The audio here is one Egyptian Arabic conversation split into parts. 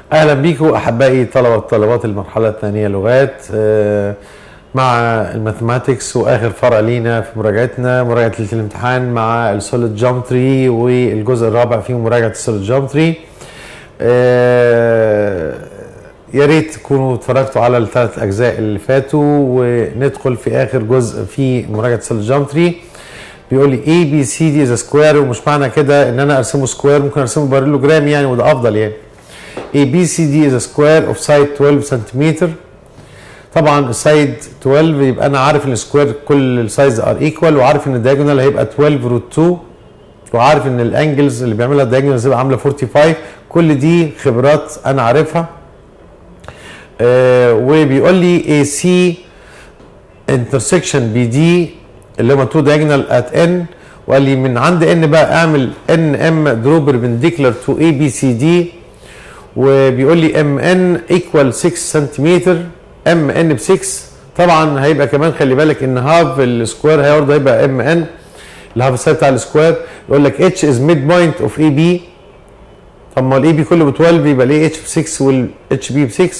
اهلا بيكم احبائي طلبه وطالبات المرحله الثانيه لغات آه، مع الماثماتكس واخر فرع لينا في مراجعتنا مراجعه ليله الامتحان مع السوليد جيومتري والجزء الرابع فيه مراجعه السوليد جيومتري يا ريت تكونوا اتفرجتوا على الثلاث اجزاء اللي فاتوا وندخل في اخر جزء في مراجعه السوليد جيومتري بيقول لي اي بي سي دي از سكوير ومش معنى كده ان انا ارسمه سكوير ممكن ارسمه بارلوجرام يعني وده افضل يعني A B C D is a square of side 12 سنتيمتر طبعا السايد 12 يبقى انا عارف ان السكوير كل السايز ار ايكوال وعارف ان الدايجونال هيبقى 12 روت 2 وعارف ان الانجلز اللي بيعملها الدايجونال هتبقى عامله 45 كل دي خبرات انا عارفها آه وبيقول لي اي سي انترسكشن بي دي اللي هم تو دايجونال ات ان وقال لي من عند ان بقى اعمل ان ام درو بربنديكولار تو اي بي سي دي وبيقول لي ام ان ايكوال 6 سنتيمتر ام ان ب 6 طبعا هيبقى كمان خلي بالك ان هاف السكوير هي برضه هيبقى ام ان الهاف السايد بتاع السكوير يقول لك اتش از ميد بوينت اوف اي بي طب ما الاي بي كله ب 12 يبقى ليه اتش ب 6 والاتش بي ب 6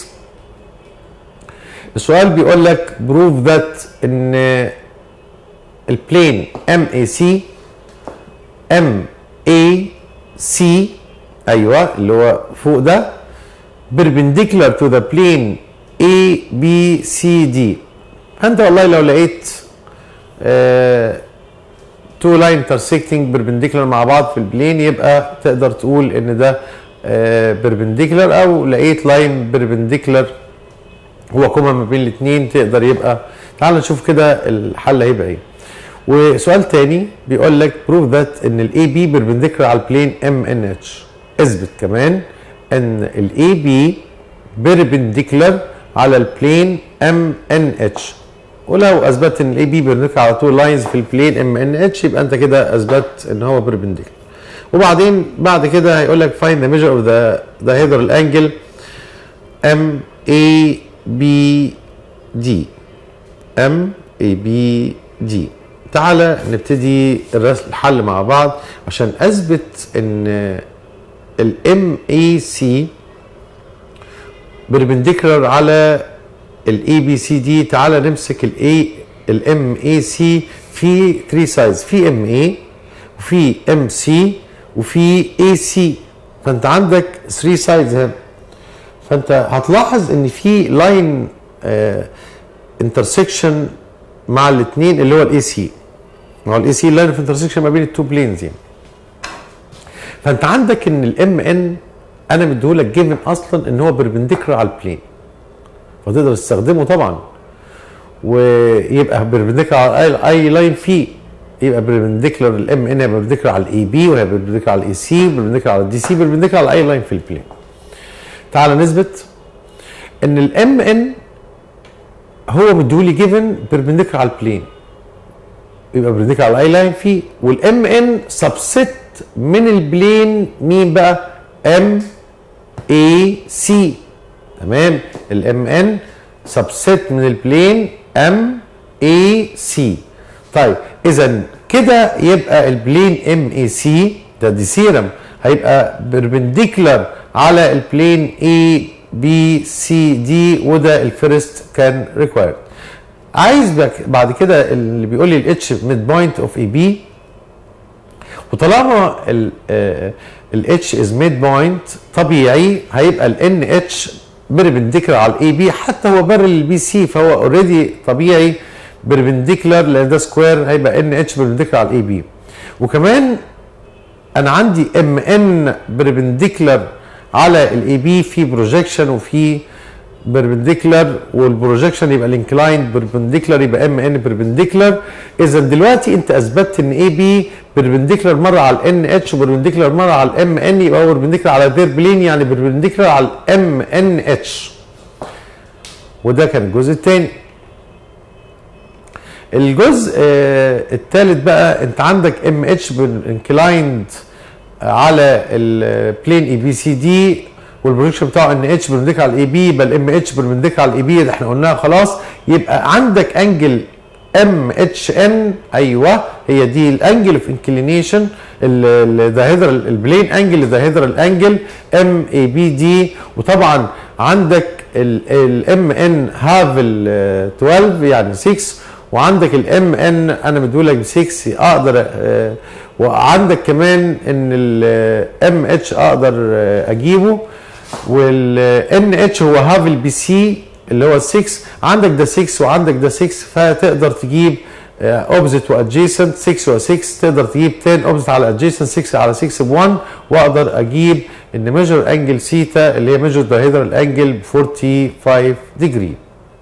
السؤال بيقول لك بروف ذات ان البلين ام اي سي ام اي سي ايوه اللي هو فوق ده perpendicular to the plane A B C D فانت والله لو لقيت تو لاين intersecting perpendicular مع بعض في البلين يبقى تقدر تقول ان ده perpendicular او لقيت لاين perpendicular هو كوما ما بين الاثنين تقدر يبقى تعال نشوف كده الحل هيبقى ايه وسؤال تاني بيقول لك prove that ان الاي بي perpendicular على البلين ام ان اتش اثبت كمان ان الاي بي بيربنديكولار على البلين ام ان اتش ولو اثبت ان الاي بي بيربنديكولار على طول لاينز في البلين ام ان اتش يبقى انت كده اثبت ان هو بيربنديكولار وبعدين بعد كده هيقول لك find the measure of the dihedral angle ام اي بي دي ام اي بي دي تعالى نبتدي الرسم الحل مع بعض عشان اثبت ان الام اي سي بربنديكولار على الاي بي سي دي تعالى نمسك الاي الام اي سي في 3 سايز في ام اي وفي ام سي وفي اي سي فانت عندك 3 سايز هنا فانت هتلاحظ ان في لاين انترسكشن مع الاثنين اللي هو الاي سي ما هو الاي سي لاين اوف انترسكشن ما بين التو بلينز يعني فانت عندك ان الام ان انا مديهولك جيفن اصلا ان هو بربنديكولار على البلين فتقدر تستخدمه طبعا ويبقى بربنديكولار على اي, أي لاين فيه يبقى بربنديكولار الام ان بربنديكولار على الاي بي وهي بربنديكولار على الاي سي بربنديكولار على الدي سي بربنديكولار على اي لاين في البلين تعال نثبت ان الام ان هو مديهولي جيفن بربنديكولار على البلين يبقى بربنديكولار على اي لاين فيه والام ان سبست من البلين مين بقى ام اي سي تمام الام ان سبست من البلين ام اي سي طيب اذا كده يبقى البلين ام اي سي ده دي سيرم هيبقى بربنديكولار على البلين اي بي سي دي وده الفيرست كان ريكوايرد عايز بعد كده اللي بيقول لي الاتش ميد بوينت اوف اي بي وطالما الاتش از ميد بوينت طبيعي هيبقى الان اتش بربنديكولار على الاي بي حتى هو بر البي سي فهو اوريدي طبيعي بربنديكولار لان ده سكوير هيبقى ان اتش بربنديكولار على الاي بي وكمان انا عندي ام ان بربنديكولار على الاي بي في بروجيكشن وفي بربنديكولار والبروجيكشن يبقى الانكلايند بربنديكولار يبقى ام ان بربنديكولار اذا دلوقتي انت اثبتت ان اي بي بربنديكولار مره على الان اتش وبربنديكولار مره على الام ان يبقى هو بربنديكولار على دير بلين يعني بربنديكولار على الام ان اتش وده كان الجزء الثاني الجزء آه الثالث بقى انت عندك ام اتش انكلايند على البلين اي بي سي دي والبروجيكشن بتاعه ان اتش بربنديكولار على الاي بي يبقى الام اتش بربنديكولار على الاي بي ده احنا قلناها خلاص يبقى عندك انجل ام اتش ان ايوه هي دي الانجل اوف انكلينيشن الدايهيدرال البلين انجل الدايهيدرال انجل ام اي بي دي وطبعا عندك الام ان هاف ال 12 يعني 6 وعندك الام ان انا مديهولك ب 6 اقدر آه، وعندك كمان ان الام اتش اقدر آه، اجيبه والان اتش هو هاف البي سي اللي هو 6 عندك ده 6 وعندك ده 6 فتقدر تجيب اوبزيت وادجيسنت 6 و 6 تقدر تجيب 10 اوبزيت على ادجيسنت 6 على 6 ب 1 واقدر اجيب ان ميجر انجل سيتا اللي هي ميجر دايهيدرال انجل ب 45 ديجري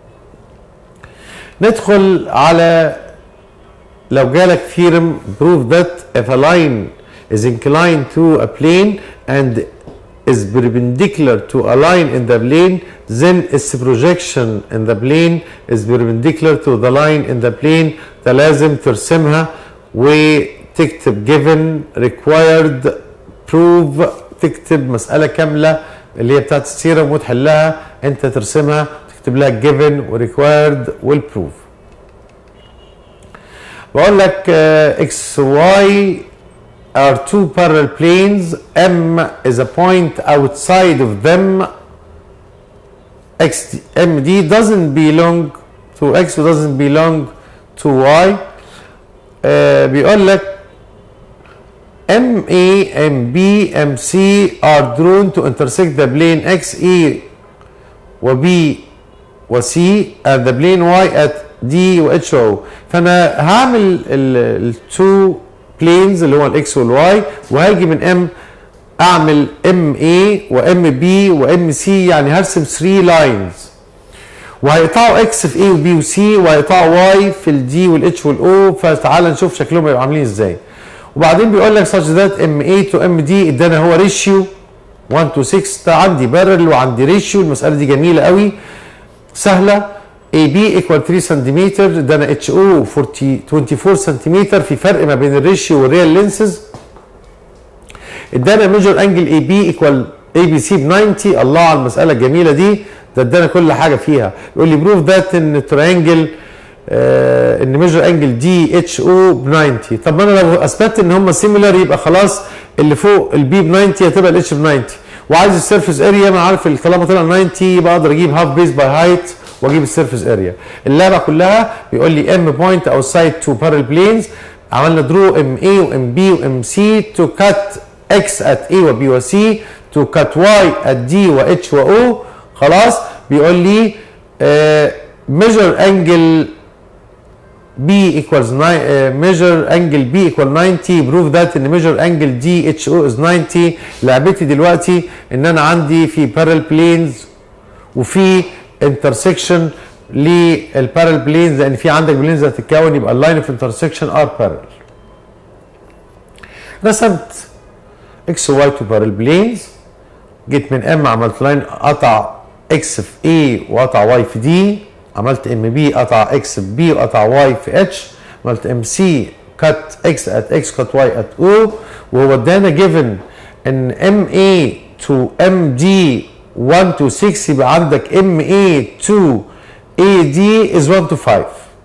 ندخل على لو جالك ثيرم prove that if a line is inclined to a plane and is perpendicular to a line in the plane then its projection in the plane is perpendicular to the line in the plane ده لازم ترسمها وتكتب given required prove تكتب مسألة كاملة اللي هي بتاعت السيرم وتحلها انت ترسمها تكتب لها given وrequired والproof بقول لك uh, x y are two parallel planes M is a point outside of them X MD doesn't belong to X doesn't belong to Y آه بيقول لك MA MB MC are drawn to intersect the plane XE و B و C and the plane Y at D و H O فانا هعمل التو بلينز اللي هو الاكس والواي وهاجي من ام اعمل ام اي وام بي وام سي يعني هرسم 3 لاينز وهيقطعوا اكس في اي وبي وسي وهيقطعوا واي في الدي والاتش والاو فتعال نشوف شكلهم هيبقوا عاملين ازاي وبعدين بيقول لك such that ام اي تو ام دي ادانا هو ريشيو 1 تو 6 ده عندي بارل وعندي ريشيو المساله دي جميله قوي سهله اي بي ايكوال 3 سنتيمتر ده انا اتش او 24 سنتيمتر في فرق ما بين الريشيو والريال لينسز ادانا ميجر انجل اي بي ايكوال اي بي سي ب 90 الله على المساله الجميله دي ده ادانا كل حاجه فيها يقول لي بروف ذات ان الترينجل آه ان ميجر انجل دي اتش او ب 90 طب ما انا لو اثبتت ان هم سيميلر يبقى خلاص اللي فوق البي ب 90 هتبقى الاتش ب 90 وعايز السيرفيس اريا ما عارف طالما طلع 90 يبقى اقدر اجيب هاف بيس باي هايت واجيب السيرفيس اريا اللعبه كلها بيقول لي ام بوينت اوتسايد تو بارل بلينز عملنا درو ام اي وام بي وام سي تو كات اكس ات اي وبي وسي تو كات واي ات دي واتش واو خلاص بيقول لي ميجر انجل B equals nine, uh, measure angle B equal 90 prove that ان measure angle DHO is 90 لعبتي دلوقتي ان انا عندي في parallel planes وفي intersection للبارل بلينز لان في عندك بلينز هتتكون يبقى اللاين اوف انترسكشن ار بارل رسمت اكس واي تو بارل بلينز جيت من ام عملت لاين قطع اكس في اي وقطع واي في دي عملت ام بي قطع اكس في بي وقطع واي في اتش عملت ام سي كات اكس ات اكس كات واي ات او وهو ادانا جيفن ان ام اي تو ام دي 1 to 6 يبقى عندك ام اي تو اي دي از 1 to 5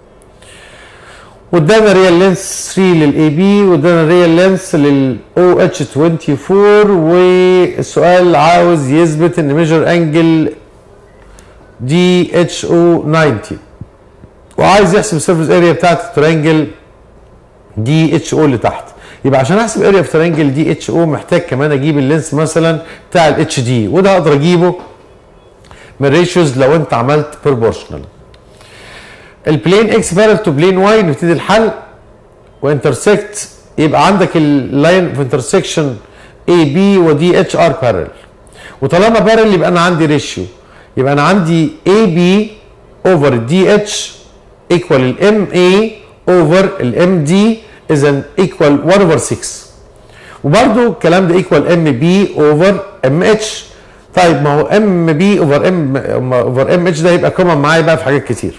وادانا ريال لينس 3 للاي بي وادانا ريال لينس للاو اتش 24 والسؤال عاوز يثبت ان ميجر انجل دي اتش او 90 وعايز يحسب السيرفيس اريا بتاعت الترينجل دي اتش او اللي تحت يبقى عشان احسب اريا في ترينجل دي اتش او محتاج كمان اجيب اللينس مثلا بتاع الاتش دي وده اقدر اجيبه من ريشيوز لو انت عملت بروبورشنال البلين اكس بارل تو بلين واي نبتدي الحل وانترسكت يبقى عندك اللاين في انترسكشن اي بي ودي اتش ار بارل وطالما بارل يبقى انا عندي ريشيو يبقى انا عندي اي بي اوفر دي اتش ايكوال الام اي اوفر الام دي اذا ايكوال 1 اوفر 6 وبرده الكلام ده ايكوال ام بي اوفر ام اتش طيب ما هو ام بي اوفر ام اوفر ام اتش ده يبقى كومن معايا بقى في حاجات كتير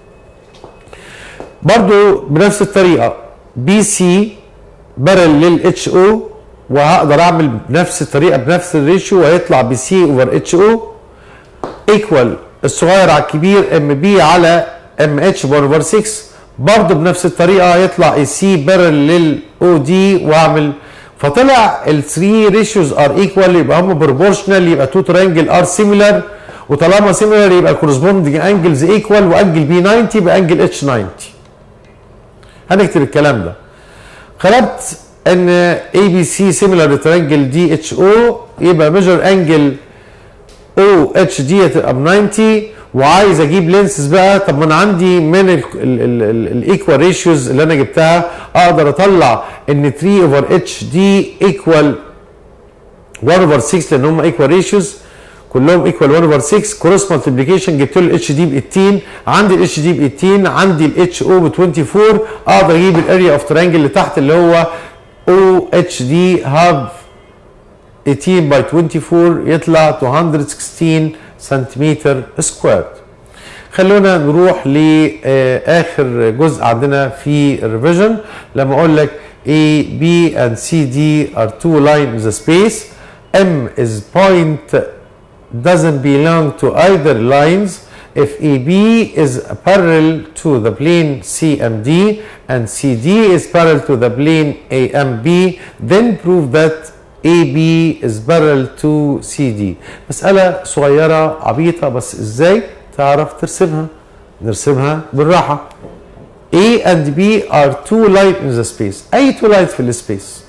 برضو بنفس الطريقه بي سي بارل للاتش او وهقدر اعمل بنفس الطريقه بنفس الريشيو وهيطلع بي سي اوفر اتش او ايكوال الصغير على الكبير ام بي على ام اتش 1 اوفر 6 برضه بنفس الطريقه يطلع اي سي بارل للاو دي واعمل فطلع ال 3 ريشيوز ار ايكوال يبقى هم بروبورشنال يبقى تو ترينجل ار سيميلر وطالما سيميلر يبقى كورسبوندنج انجلز ايكوال وانجل بي 90 يبقى انجل اتش 90 هنكتب الكلام ده خلبت ان اي بي سي سيميلر لترينجل دي اتش او يبقى ميجر انجل او اتش دي هتبقى ب 90 وعايز اجيب لينسز بقى طب ما انا عندي من الايكوال ريشيوز اللي انا جبتها اقدر اطلع ان 3 اوفر اتش دي ايكوال 1 اوفر 6 لان هم ايكوال ريشيوز كلهم ايكوال 1 اوفر 6 كروس مالتيبليكيشن جبت له الاتش دي ب 18 عندي الاتش دي ب 18 عندي الاتش او ب 24 اقدر اجيب الاريا اوف ترينجل اللي تحت اللي هو او اتش دي هاف 18 باي 24 يطلع 216 سنتيمتر سكوير خلونا نروح لاخر جزء عندنا في الريفيجن لما اقول لك A, B and C, D are two lines in the space M is point doesn't belong to either lines if AB is parallel to the plane CMD and CD is parallel to the plane AMB then prove that AB is parallel to CD مسألة صغيرة عبيطة بس ازاي تعرف ترسمها نرسمها بالراحة A and B are two lines in the space أي two lines في السبيس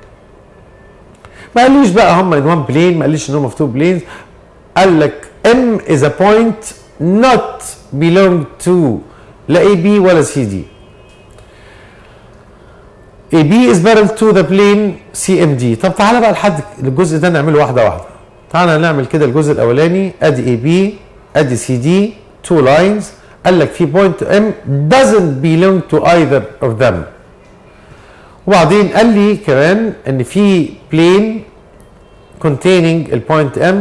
ما قاليش بقى هم in one plane ما قاليش ان هم في two planes قال لك M is a point not belong to لا AB ولا CD AB is parallel to the plane CMD طب تعالى بقى لحد الجزء ده نعمله واحده واحده تعالى نعمل كده الجزء الاولاني ادي AB ادي CD two lines قال لك في بوينت M doesn't belong to either of them وبعدين قال لي كمان ان في plane containing البوينت M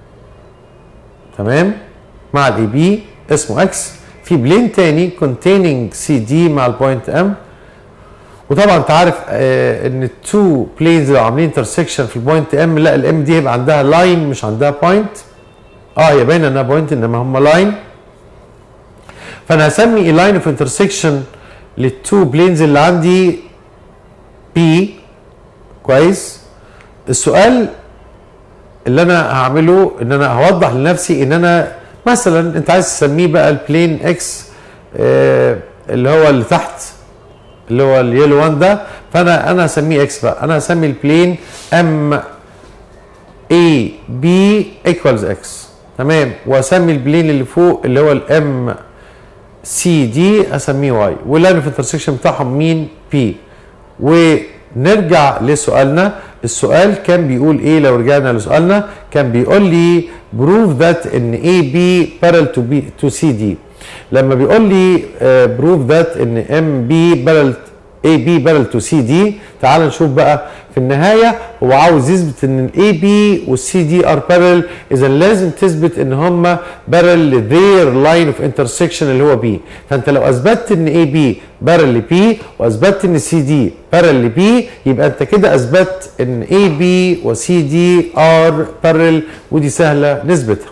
تمام مع الاي بي اسمه اكس في بلين تاني containing سي دي مع البوينت ام وطبعا انت عارف آه ان التو بلينز لو عاملين انترسكشن في البوينت ام لا الام دي هيبقى عندها لاين مش عندها بوينت اه هي باينه انها بوينت انما هم لاين فانا هسمي لاين اوف انترسكشن للتو بلينز اللي عندي بي كويس السؤال اللي انا هعمله ان انا هوضح لنفسي ان انا مثلا انت عايز تسميه بقى البلين اكس آه اللي هو اللي تحت اللي هو اليلو 1 ده فانا انا هسميه اكس بقى انا هسمي البلين ام اي بي ايكوالز اكس تمام واسمي البلين اللي فوق اللي هو الام سي دي اسميه واي واللاين اوف انترسكشن بتاعهم مين بي ونرجع لسؤالنا السؤال كان بيقول ايه لو رجعنا لسؤالنا كان بيقول لي بروف ذات ان اي بي بارل تو بي تو سي دي لما بيقول لي بروف ذات ان ام بي بارل اي بي بارل تو سي دي تعال نشوف بقى في النهايه هو عاوز يثبت ان الاي بي والسي دي ار بارل اذا لازم تثبت ان هم بارل لذير لاين اوف انترسكشن اللي هو بي فانت لو اثبتت ان اي بي بارل لبي واثبتت ان سي دي بارل لبي يبقى انت كده اثبتت ان اي بي وسي دي ار بارل ودي سهله نثبتها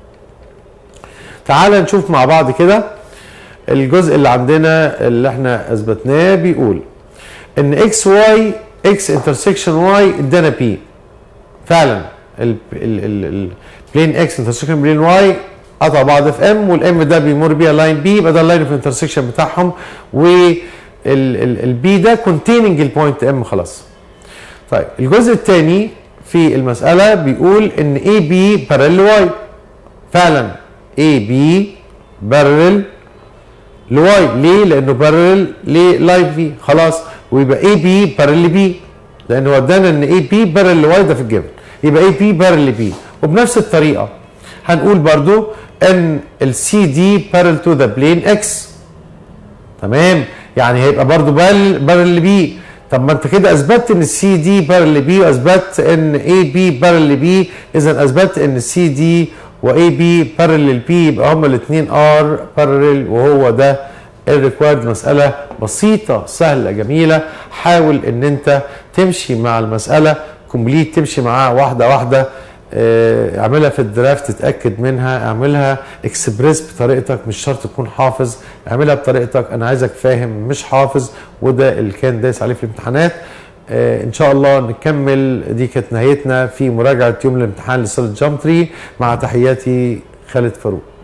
تعال نشوف مع بعض كده الجزء اللي عندنا اللي احنا اثبتناه بيقول ان اكس واي اكس انترسكشن واي ادانا بي فعلا البلين اكس انترسكشن بلين واي قطع بعض في ام والام ده بيمر بيها لاين بي يبقى ده اللاين اوف انترسكشن بتاعهم والبي ده كونتيننج البوينت ام خلاص طيب الجزء الثاني في المساله بيقول ان اي بي بارل واي فعلا اي بي بارل لواي ليه؟ لانه بارل للاين بي خلاص ويبقى اي بي بارل بي لان هو ادانا ان اي بي بارل لواي ده في الجبل يبقى اي بي بارل بي وبنفس الطريقه هنقول برضو ان السي دي بارل تو ذا بلين اكس تمام يعني هيبقى برضو بارل بارل بي طب ما انت كده اثبتت ان السي دي بارل بي واثبتت ان اي بي بارل بي اذا اثبتت ان السي دي واي بي بارل بي يبقى هما الاثنين ار بارل وهو ده الريكوارد مساله بسيطه سهله جميله حاول ان انت تمشي مع المساله كومبليت تمشي معاها واحده واحده آه، اعملها في الدرافت تتاكد منها اعملها اكسبريس بطريقتك مش شرط تكون حافظ اعملها بطريقتك انا عايزك فاهم مش حافظ وده اللي كان دايس عليه في الامتحانات آه، ان شاء الله نكمل دي كانت نهايتنا في مراجعه يوم الامتحان لصاله جامتري مع تحياتي خالد فاروق